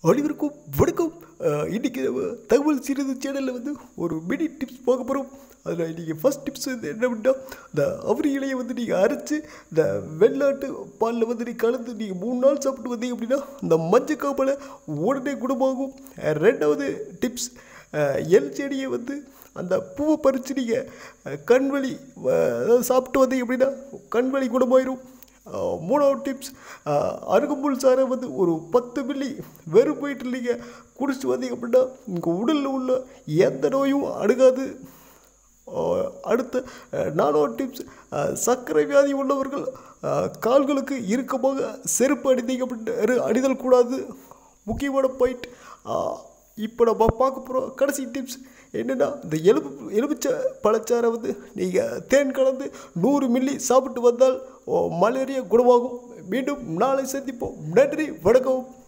அனைவருக்கும் வணக்கம் அஹ், இன்னைக்கு நம்ம தகவல் சிறிது சேனலில் வந்து ஒரு மினி டிப்ஸ் பார்க்க போகிறோம் அதில் இன்றைக்கி ஃபஸ்ட் டிப்ஸ் வந்து என்ன அப்படின்னா இந்த அவரி இலையை வந்து நீங்கள் அரைச்சி இந்த வெள்ளாட்டு பாலில் வந்து நீங்கள் கலந்து நீங்கள் மூணு நாள் சாப்பிட்டு வந்தீங்க அப்படின்னா இந்த மஞ்சள் காப்பலை உடனே குணமாகும் அஹ், ரெண்டாவது டிப்ஸ் எல் செடியை வந்து அந்த பூவை பறித்து நீங்கள் கண்வலி அஹ், அதாவது சாப்பிட்டு வந்தீங்க அப்படின்னா கண்வலி குணமாயிரும் அஹ் மூணாவது டிப்ஸ் அருகம்புல் சாரை வந்து ஒரு பத்து மில்லி வெறும் வயிற்றில் நீங்கள் குடிச்சிட்டு வந்தீங்க அப்படின்னா உங்கள் உடலில் உள்ள எந்த நோயும் அணுகாது அஹ் அடுத்த அஹ் நாலாவது டிப்ஸ் அஹ் சர்க்கரை வியாதி உள்ளவர்கள் அஹ் கால்களுக்கு இறுக்கமாக செருப்பு அணிந்தீங்க அப்படின்னு அணிதல் கூடாது முக்கியமான பாயிண்ட் இப்போ நம்ம பார்க்க போகிறோம் கடைசி டிப்ஸ் என்னென்னா இந்த எலும்பு எலுமிச்சை பழச்சாறை வந்து நீங்கள் தேன் கலந்து நூறு மில்லி சாப்பிட்டு வந்தால் ஓ, மலேரியா குணமாகும் மீண்டும் நாளை சந்திப்போம் நன்றி வணக்கம்